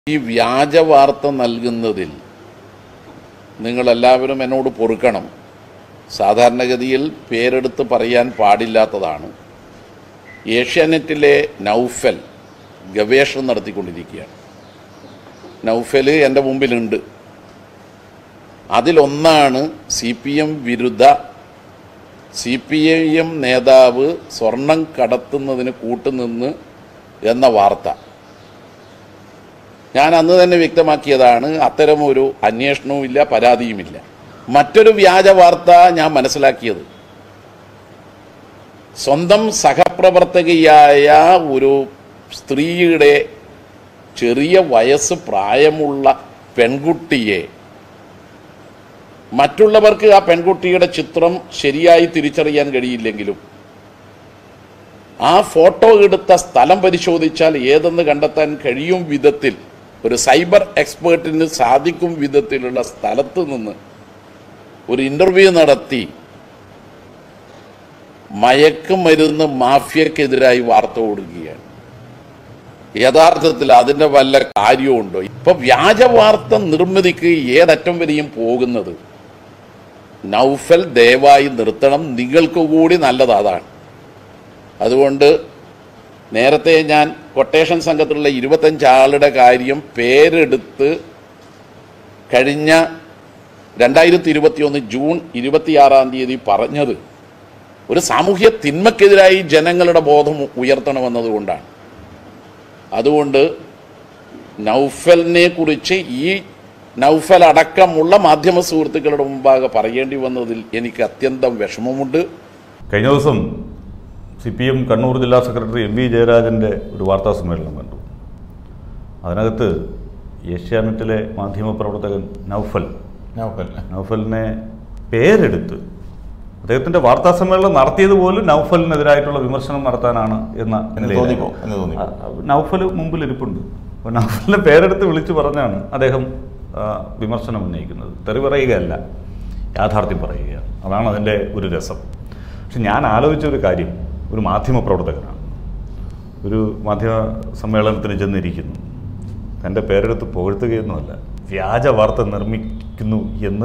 ഈ വ്യാജ വാർത്ത നൽകുന്നതിൽ നിങ്ങളെല്ലാവരും എന്നോട് പൊറുക്കണം സാധാരണഗതിയിൽ പേരെടുത്ത് പറയാൻ പാടില്ലാത്തതാണ് ഏഷ്യാനെറ്റിലെ നൗഫൽ ഗവേഷണം നടത്തിക്കൊണ്ടിരിക്കുകയാണ് നൗഫൽ എൻ്റെ മുമ്പിലുണ്ട് അതിലൊന്നാണ് സി പി എം വിരുദ്ധ സി പി ഐ എം നേതാവ് സ്വർണം കടത്തുന്നതിന് കൂട്ടുനിന്ന് എന്ന വാർത്ത ഞാൻ അന്ന് തന്നെ വ്യക്തമാക്കിയതാണ് അത്തരമൊരു അന്വേഷണവും ഇല്ല പരാതിയുമില്ല മറ്റൊരു വ്യാജ വാർത്ത ഞാൻ മനസ്സിലാക്കിയത് സ്വന്തം സഹപ്രവർത്തകയായ ഒരു സ്ത്രീയുടെ ചെറിയ വയസ്സ് പ്രായമുള്ള പെൺകുട്ടിയെ മറ്റുള്ളവർക്ക് ആ പെൺകുട്ടിയുടെ ചിത്രം ശരിയായി തിരിച്ചറിയാൻ കഴിയില്ലെങ്കിലും ആ ഫോട്ടോ എടുത്ത സ്ഥലം പരിശോധിച്ചാൽ ഏതെന്ന് കണ്ടെത്താൻ കഴിയും വിധത്തിൽ ഒരു സൈബർ എക്സ്പേർട്ടിന് സാധിക്കും വിധത്തിലുള്ള സ്ഥലത്ത് നിന്ന് ഒരു ഇൻ്റർവ്യൂ നടത്തി മയക്കുമരുന്ന് മാഫിയക്കെതിരായി വാർത്ത കൊടുക്കുകയാണ് യഥാർത്ഥത്തിൽ അതിൻ്റെ വല്ല കാര്യമുണ്ടോ ഇപ്പൊ വ്യാജ വാർത്ത നിർമ്മിതിക്ക് ഏതറ്റം വരെയും പോകുന്നത് നൗഫൽ ദയവായി നിർത്തണം നിങ്ങൾക്ക് കൂടി നല്ലത് അതാണ് അതുകൊണ്ട് നേരത്തെ ഞാൻ കൊട്ടേഷൻ സംഘത്തിലുള്ള ഇരുപത്തഞ്ച് ആളുടെ കാര്യം പേരെടുത്ത് കഴിഞ്ഞ രണ്ടായിരത്തി ഇരുപത്തിയൊന്ന് ജൂൺ ഇരുപത്തിയാറാം തീയതി പറഞ്ഞത് ഒരു സാമൂഹ്യ തിന്മക്കെതിരായി ജനങ്ങളുടെ ബോധം ഉയർത്തണമെന്നതുകൊണ്ടാണ് അതുകൊണ്ട് നൗഫലിനെ കുറിച്ച് ഈ നൗഫൽ അടക്കമുള്ള മാധ്യമ സുഹൃത്തുക്കളുടെ മുമ്പാകെ പറയേണ്ടി വന്നതിൽ എനിക്ക് അത്യന്തം വിഷമമുണ്ട് കഴിഞ്ഞ ദിവസം സി പി എം കണ്ണൂർ ജില്ലാ സെക്രട്ടറി എം വി ജയരാജൻ്റെ ഒരു വാർത്താ സമ്മേളനം കണ്ടു അതിനകത്ത് ഏഷ്യാനെറ്റിലെ മാധ്യമപ്രവർത്തകൻ നൗഫൽ നൗഫൽ നൗഫലിനെ പേരെടുത്ത് അദ്ദേഹത്തിൻ്റെ വാർത്താ സമ്മേളനം നടത്തിയത് പോലും നൗഫലിനെതിരായിട്ടുള്ള വിമർശനം നടത്താനാണ് എന്ന എന്ന് നിലയിലായി. തോന്നിപ്പോ എന്ന് തോന്നി ആ, നൗഫൽ മുമ്പിൽ ഇരിപ്പുണ്ട് അപ്പോൾ നൗഫലിനെ പേരെടുത്ത് വിളിച്ചു പറഞ്ഞാണ് അദ്ദേഹം ആ, വിമർശനം ഉന്നയിക്കുന്നത് തെറി പറയുകയല്ല യാഥാർത്ഥ്യം പറയുകയാണ് അതാണ് അതിൻ്റെ ഒരു രസം പക്ഷെ ഞാൻ ആലോചിച്ച ഒരു കാര്യം ഒരു മാധ്യമ പ്രവർത്തകനാണ് ഒരു മാധ്യമ സമ്മേളനത്തിന് ചെന്നിരിക്കുന്നു തൻ്റെ പേരെടുത്ത് പുകഴ്ത്തുകയൊന്നുമല്ല വ്യാജ വാർത്ത നിർമ്മിക്കുന്നു എന്ന്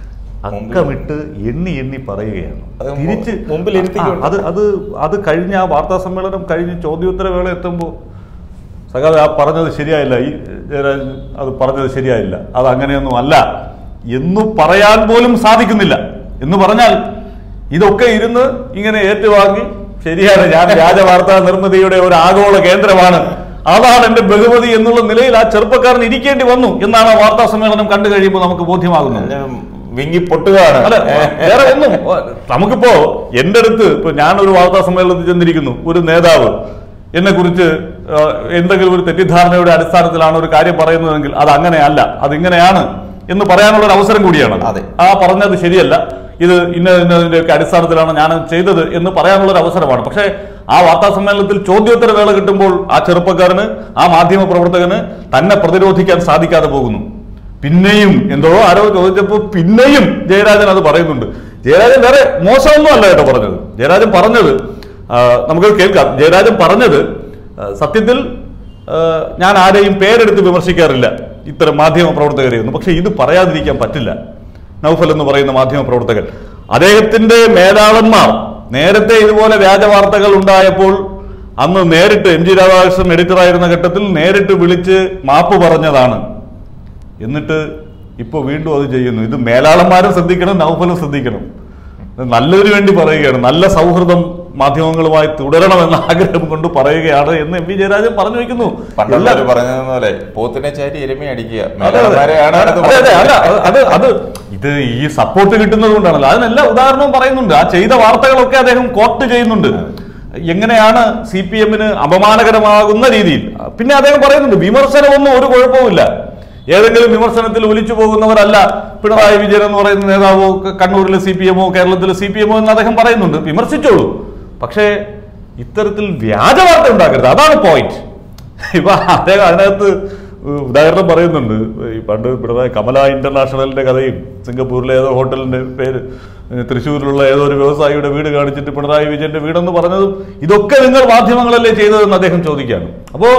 അക്കമിട്ട് എണ്ണി എണ്ണി പറയുകയാണ് അത് മു- തിരിച്ച് മുമ്പിൽ ഇരുത്തിക്കൊണ്ട്. ആ, അത് അത് അത് കഴിഞ്ഞ ആ വാർത്താ സമ്മേളനം കഴിഞ്ഞ് ചോദ്യോത്തര വേള എത്തുമ്പോൾ സഖാവ് ആ പറഞ്ഞത് ശരിയായില്ല ഈ ജയരാജൻ അത് പറഞ്ഞത് ശരിയായില്ല അത് അങ്ങനെയൊന്നും അല്ല എന്ന് പറയാൻ പോലും സാധിക്കുന്നില്ല എന്ന് പറഞ്ഞാൽ ഇതൊക്കെ ഇരുന്ന് ഇങ്ങനെ ഏറ്റുവാങ്ങി ശരിയാണ് ഞാൻ വ്യാജ വാർത്താ നിർമ്മിതിയുടെ ഒരു ആഗോള കേന്ദ്രമാണ് അതാണ് എന്റെ ബഹുമതി എന്നുള്ള നിലയിൽ ആ ചെറുപ്പക്കാരൻ ഇരിക്കേണ്ടി വന്നു എന്നാണ് ആ വാർത്താ സമ്മേളനം കണ്ടു കഴിയുമ്പോൾ നമുക്ക് ബോധ്യമാകുന്നത് ഞാൻ വിങ്ങി പൊട്ടുകയാണ് അല്ല വേറെ ഒന്നും നമുക്കിപ്പോ എന്റെ അടുത്ത് ഇപ്പൊ ഞാനൊരു വാർത്താ സമ്മേളനത്തിൽ ചെന്നിരിക്കുന്നു ഒരു നേതാവ് എന്നെ കുറിച്ച് എന്തെങ്കിലും ഒരു തെറ്റിദ്ധാരണയുടെ അടിസ്ഥാനത്തിലാണ് ഒരു കാര്യം പറയുന്നതെങ്കിൽ അത് അങ്ങനെയല്ല അത് ഇങ്ങനെയാണ് എന്ന് പറയാനുള്ള ഒരു അവസരം കൂടിയാണ് അതെ. ആ പറഞ്ഞത് ശരിയല്ല ഇത് ഇന്ന ഇന്നതിന്റെ ഒക്കെ അടിസ്ഥാനത്തിലാണ് ഞാൻ ചെയ്തത് എന്ന് പറയാനുള്ള ഒരു അവസരമാണ് പക്ഷേ ആ വാർത്താ സമ്മേളനത്തിൽ ചോദ്യോത്തര വേള കിട്ടുമ്പോൾ ആ ചെറുപ്പക്കാരന് ആ മാധ്യമ പ്രവർത്തകന് തന്നെ പ്രതിരോധിക്കാൻ സാധിക്കാതെ പോകുന്നു പിന്നെയും എന്തോ ആരോ ചോദിച്ചപ്പോൾ പിന്നെയും ജയരാജൻ അത് പറയുന്നുണ്ട് ജയരാജൻ വേറെ മോശമൊന്നും അല്ല കേട്ടോ പറഞ്ഞത് ജയരാജൻ പറഞ്ഞത് ആ, നമുക്കത് കേൾക്കാം ജയരാജൻ പറഞ്ഞത് ആ, സത്യത്തിൽ ആ, ഞാൻ ആരെയും പേരെടുത്ത് വിമർശിക്കാറില്ല ഇത്തരം മാധ്യമ പ്രവർത്തകരെയൊന്നും പക്ഷെ ഇത് പറയാതിരിക്കാൻ പറ്റില്ല നൗഫൽ എന്ന് പറയുന്ന മാധ്യമ പ്രവർത്തകൻ അദ്ദേഹത്തിന്റെ മേലാളന്മാർ നേരത്തെ ഇതുപോലെ വ്യാജ വാർത്തകൾ ഉണ്ടായപ്പോൾ അന്ന് നേരിട്ട് എം ജി രാധാകൃഷ്ണൻ എഡിറ്ററായിരുന്ന ഘട്ടത്തിൽ നേരിട്ട് വിളിച്ച് മാപ്പ് പറഞ്ഞതാണ് എന്നിട്ട് ഇപ്പോൾ വീണ്ടും അത് ചെയ്യുന്നു ഇത് മേലാളന്മാരും ശ്രദ്ധിക്കണം നൗഫലും ശ്രദ്ധിക്കണം ഇത് നല്ലതിനു വേണ്ടി പറയുകയാണ് നല്ല സൗഹൃദം മാധ്യമങ്ങളുമായി തുടരണമെന്ന ആഗ്രഹം കൊണ്ട് പറയുകയാണ് എന്ന് എം വി ജയരാജൻ പറഞ്ഞു വയ്ക്കുന്നു പണ്ടുള്ളവർ എല്ലാ- പറഞ്ഞത് പോലെ പോത്തിനെ ചാരി എരുമി അടിക്കുക അതെ, അതെ. മേലാളന്മാരെയാണ് അത് അതെ, അതെ, അല്ല, പറഞ്ഞത്. അത് അത് ഇത് ഈ സപ്പോർട്ട് കിട്ടുന്നത് കൊണ്ടാണല്ലോ അതിനെല്ലാ ഉദാഹരണവും പറയുന്നുണ്ട് ആ ചെയ്ത വാർത്തകളൊക്കെ അദ്ദേഹം കോട്ട് ചെയ്യുന്നുണ്ട് എങ്ങനെയാണ് സി പി എമ്മിന് അപമാനകരമാകുന്ന രീതിയിൽ പിന്നെ അദ്ദേഹം പറയുന്നുണ്ട് വിമർശനമൊന്നും ഒരു കുഴപ്പവുമില്ല ഏതെങ്കിലും വിമർശനത്തിൽ ഒലിച്ചു പോകുന്നവരല്ല പിണറായി വിജയൻ എന്ന് പറയുന്ന നേതാവോ ക- കണ്ണൂരിലെ സി പി എമ്മോ കേരളത്തിലെ സി പി എമ്മോ എന്ന് അദ്ദേഹം പറയുന്നുണ്ട് വിമർശിച്ചോളൂ പക്ഷേ ഇത്തരത്തിൽ വ്യാജ വാർത്ത ഉണ്ടാക്കരുത് അതാണ് പോയിന്റ് ഇപ്പൊ അദ്ദേഹം അതിനകത്ത് ഉദാഹരണം പറയുന്നുണ്ട് ഈ പണ്ട് പിണറായി കമല ഇന്റർനാഷണലിന്റെ കഥയും സിംഗപ്പൂരിലെ ഏതോ ഹോട്ടലിന്റെ പേര് ഏഹ് തൃശ്ശൂരിലുള്ള ഏതോ ഒരു വ്യവസായിയുടെ വീട് കാണിച്ചിട്ട് പിണറായി വിജയന്റെ വീടെന്ന് പറഞ്ഞതും ഇതൊക്കെ നിങ്ങൾ മാധ്യമങ്ങളല്ലേ ചെയ്തതെന്ന് അദ്ദേഹം ചോദിക്കുകയാണ് അപ്പോ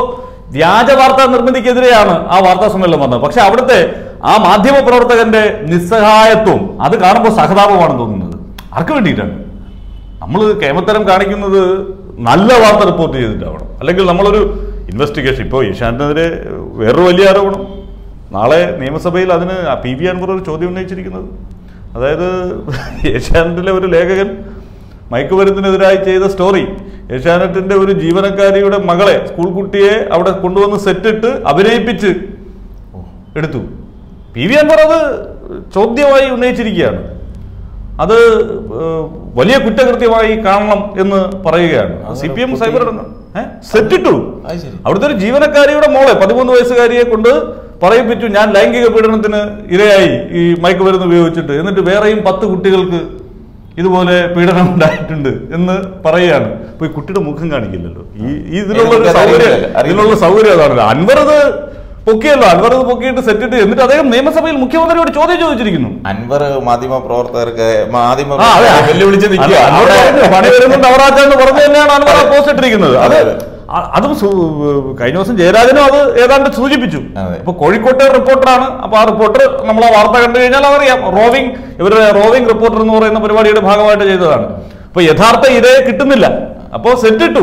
വ്യാജ വാർത്താ നിർമ്മിതിക്കെതിരെയാണ് ആ വാർത്താ സമ്മേളനം വന്നത് പക്ഷെ അവിടുത്തെ ആ മാധ്യമ പ്രവർത്തകന്റെ നിസ്സഹായത്വം അത് കാണുമ്പോൾ സഹതാപമാണ് തോന്നുന്നത് ആർക്ക് വേണ്ടിയിട്ടാണ് നമ്മൾ കേമത്തരം കാണിക്കുന്നത് നല്ല വാർത്ത റിപ്പോർട്ട് ചെയ്തിട്ടാവണം അല്ലെങ്കിൽ നമ്മളൊരു ഇൻവെസ്റ്റിഗേഷൻ ഇപ്പോൾ ഏഷ്യാനെതിരെ വേറൊരു വലിയ ആരോപണം നാളെ നിയമസഭയിൽ അതിന് പി വി അൻവർ ഒരു ചോദ്യം ഉന്നയിച്ചിരിക്കുന്നത് അതായത് ഏഷ്യാനെറ്റിലെ ഒരു ലേഖകൻ മയക്കുമരുന്നിനെതിരായി ചെയ്ത സ്റ്റോറി ഏഷ്യാനെറ്റിന്റെ ഒരു ജീവനക്കാരിയുടെ മകളെ സ്കൂൾ കുട്ടിയെ അവിടെ കൊണ്ടുവന്ന് സെറ്റിട്ട് അഭിനയിപ്പിച്ച് എടുത്തു പി വി അൻവർ അത് ചോദ്യമായി ഉന്നയിച്ചിരിക്കുകയാണ് അത് ഏഹ്, വലിയ കുറ്റകൃത്യമായി കാണണം എന്ന് പറയുകയാണ് സി പി എം സൈബർ സെറ്റിട്ടു അത് ശരി. അവിടുത്തെ ഒരു ജീവനക്കാരിയുടെ മോളെ പതിമൂന്ന് വയസ്സുകാരിയെ കൊണ്ട് പറയിപ്പിച്ചു ഞാൻ ലൈംഗിക പീഡനത്തിന് ഇരയായി ഈ മയക്കുമരുന്ന് ഉപയോഗിച്ചിട്ട് എന്നിട്ട് വേറെയും പത്ത് കുട്ടികൾക്ക് ഇതുപോലെ പീഡനം ഉണ്ടായിട്ടുണ്ട് എന്ന് പറയുകയാണ് അപ്പൊ ഈ കുട്ടിയുടെ മുഖം കാണിക്കില്ലല്ലോ ഈ ഈ ഇതിനുള്ള ഒരു എനിക്കത് സൗകര്യം അറിയില്ല, അറിയില്ല. ഇതിനുള്ള സൗകര്യം അതാണല്ലോ അൻവർ അത് പൊക്കിയല്ലോ അൻവർ അത് പൊക്കിയിട്ട് സെറ്റിട്ട് എന്നിട്ട് അദ്ദേഹം നിയമസഭയിൽ മുഖ്യമന്ത്രിയോട് ചോദ്യം ചോദിച്ചിരിക്കുന്നു അൻവർ മാധ്യമ പ്രവർത്തകർക്ക് മാധ്യമ ആ, അതെ. വെല്ലുവിളിച്ച് അല്ല, നിൽക്കുക അൻവർ പറഞ്ഞു, പണി വരുന്നുണ്ട് അവറാച്ച എന്ന് പറഞ്ഞു തന്നെയാണ് അൻവർ ആ പോസ്റ്റ് ഇട്ടിരിക്കുന്നത് അത് അതെ, അതെ. അ- അതും സു- കഴിഞ്ഞ ദിവസം ജയരാജനും അത് ഏതാണ്ട് സൂചിപ്പിച്ചു അതെ. അപ്പൊ കോഴിക്കോട്ടെ റിപ്പോർട്ടറാണ് അപ്പൊ ആ റിപ്പോർട്ടർ നമ്മൾ ആ വാർത്ത കണ്ടു കഴിഞ്ഞാൽ അതറിയാം റോവിംഗ് ഇവരുടെ റോവിംഗ് റിപ്പോർട്ടർ എന്ന് പറയുന്ന പരിപാടിയുടെ ഭാഗമായിട്ട് ചെയ്തതാണ് അപ്പൊ യഥാർത്ഥ ഇരയെ കിട്ടുന്നില്ല അപ്പോ സെറ്റിട്ടു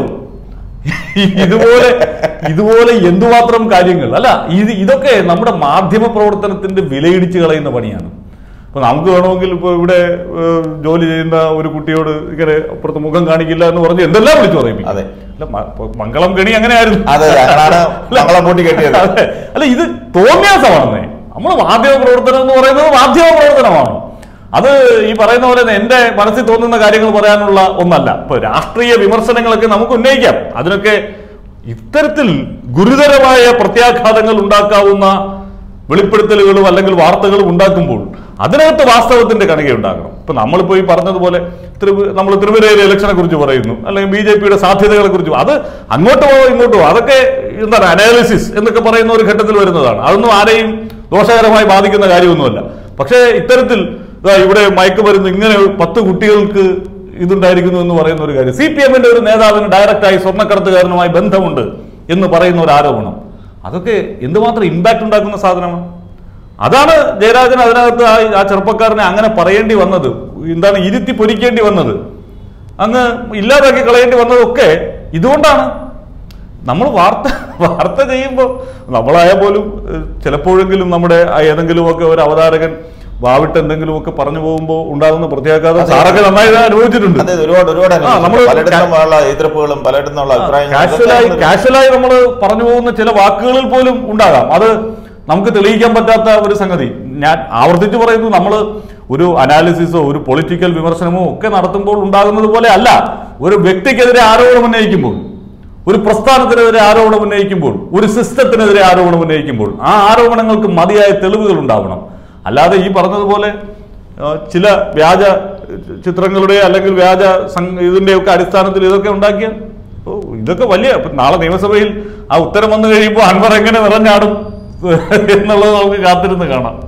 ഇതുപോലെ ഇതുപോലെ എന്തുമാത്രം കാര്യങ്ങൾ അല്ല ഇത് ഇതൊക്കെ നമ്മുടെ മാധ്യമ പ്രവർത്തനത്തിന്റെ വിലയിടിച്ച് കളയുന്ന പണിയാണ് ഇപ്പൊ നമുക്ക് വേണമെങ്കിൽ ഇപ്പൊ ഇവിടെ ഏഹ്, ജോലി ചെയ്യുന്ന ഒരു കുട്ടിയോട് ഇങ്ങനെ അപ്പുറത്ത് മുഖം കാണിക്കില്ല എന്ന് പറഞ്ഞ് എന്തെല്ലാം വിളിച്ചു പറയും അതെ. അല്ല മ- ഇപ്പൊ മംഗളം കെണി അങ്ങനെയായിരുന്നു അതെ ഞങ്ങളാണ് മംഗളം പൂട്ടി കെട്ടിയത് അതെ. അല്ല ഇത് തോന്നിയാസമാണെന്നേ നമ്മൾ മാധ്യമ പ്രവർത്തനം എന്ന് പറയുന്നത് മാധ്യമ പ്രവർത്തനമാണ് അത് ഈ പറയുന്ന പോലെ തന്നെ എന്റെ മനസ്സിൽ തോന്നുന്ന കാര്യങ്ങൾ പറയാനുള്ള ഒന്നല്ല ഇപ്പൊ രാഷ്ട്രീയ വിമർശനങ്ങളൊക്കെ നമുക്ക് ഉന്നയിക്കാം അതിനൊക്കെ ഇത്തരത്തിൽ ഗുരുതരമായ പ്രത്യാഘാതങ്ങൾ ഉണ്ടാക്കാവുന്ന വെളിപ്പെടുത്തലുകളും അല്ലെങ്കിൽ വാർത്തകളും ഉണ്ടാക്കുമ്പോൾ അതിനകത്ത് വാസ്തവത്തിന്റെ കണിക ഉണ്ടാകണം ഇപ്പൊ നമ്മളിപ്പോ ഈ പറഞ്ഞതുപോലെ നമ്മൾ തിരുവനന്തപുരം ഇലക്ഷനെ കുറിച്ച് പറയുന്നു അല്ലെങ്കിൽ ബി ജെ പിയുടെ സാധ്യതകളെ കുറിച്ച് അത് അങ്ങോട്ട് പോവോ ഇങ്ങോട്ട് പോവോ അതൊക്കെ എന്താണ് അനാലിസിസ് എന്നൊക്കെ പറയുന്ന ഒരു ഘട്ടത്തിൽ വരുന്നതാണ് അതൊന്നും ആരെയും ദോഷകരമായി ബാധിക്കുന്ന കാര്യമൊന്നുമല്ല പക്ഷേ ഇത്തരത്തിൽ ദാ ഇവിടെ മയക്കുമരുന്ന് ഇങ്ങനെ പത്ത് കുട്ടികൾക്ക് ഇതുണ്ടായിരിക്കുന്നു എന്ന് പറയുന്ന ഒരു കാര്യം സി പി എമ്മിന്റെ ഒരു നേതാവിന് ഡയറക്റ്റായി സ്വർണ്ണക്കടത്തുകാരനുമായി ബന്ധമുണ്ട് എന്ന് പറയുന്ന ഒരു ആരോപണം അതൊക്കെ എന്തുമാത്രം ഇമ്പാക്ട് ഉണ്ടാക്കുന്ന സാധനമാണ് അതാണ് ജയരാജൻ അതിനകത്ത് ആ ആ ചെറുപ്പക്കാരനെ അങ്ങനെ പറയേണ്ടി വന്നത് എന്താണ് ഇരുത്തി പൊരിക്കേണ്ടി വന്നത് അങ്ങ് ഇല്ലാതാക്കി കളയേണ്ടി വന്നതൊക്കെ ഇതുകൊണ്ടാണ് നമ്മൾ വാർത്ത വാർത്ത ചെയ്യുമ്പോൾ നമ്മളായാൽ പോലും ഏഹ്, ചിലപ്പോഴെങ്കിലും നമ്മുടെ ആ ഏതെങ്കിലുമൊക്കെ ഒരു അവതാരകൻ വാവിട്ട് എന്തെങ്കിലുമൊക്കെ പറഞ്ഞു പോകുമ്പോൾ ഉണ്ടാകുന്ന പ്രത്യാഘാതം അതെ. സാറൊക്കെ നന്നായി അനുഭവിച്ചിട്ടുണ്ട് അതെ ഒരുപാട് ഒരുപാട് ആ, അനുഭവിച്ചു. നമ്മള് പലയിടത്തും ഉള്ള എതിർപ്പുകളും പലയിടത്തും നിന്നുള്ള അഭിപ്രായങ്ങളും കാഷ്വലായി ഇതൊക്കെ കാഷ്വലായി നമ്മൾ പറഞ്ഞു പോകുന്ന ചില വാക്കുകളിൽ പോലും ഉണ്ടാകാം അത് നമുക്ക് തെളിയിക്കാൻ പറ്റാത്ത ഒരു സംഗതി ഞാൻ ആവർത്തിച്ച് പറയുന്നു നമ്മൾ ഒരു അനാലിസിസോ ഒരു പൊളിറ്റിക്കൽ വിമർശനമോ ഒക്കെ നടത്തുമ്പോൾ ഉണ്ടാകുന്നത് പോലെ അല്ല ഒരു വ്യക്തിക്കെതിരെ ആരോപണം ഉന്നയിക്കുമ്പോൾ ഒരു പ്രസ്ഥാനത്തിനെതിരെ ആരോപണം ഉന്നയിക്കുമ്പോൾ ഒരു സിസ്റ്റത്തിനെതിരെ ആരോപണം ഉന്നയിക്കുമ്പോൾ ആ ആരോപണങ്ങൾക്ക് മതിയായ തെളിവുകൾ ഉണ്ടാവണം അല്ലാതെ ഈ പറഞ്ഞതുപോലെ ആ, ചില വ്യാജ ചിത്രങ്ങളുടെ അല്ലെങ്കിൽ വ്യാജ സം- ഇതിന്റെയൊക്കെ അടിസ്ഥാനത്തിൽ ഇതൊക്കെ ഉണ്ടാക്കിയ ഓ ഇതൊക്കെ വലിയ ഇപ്പൊ നാളെ നിയമസഭയിൽ ആ ഉത്തരം വന്നു കഴിയുമ്പോൾ അൻവർ എങ്ങനെ നിറഞ്ഞാടും എന്നുള്ളത് നമുക്ക് കാത്തിരുന്ന് കാണാം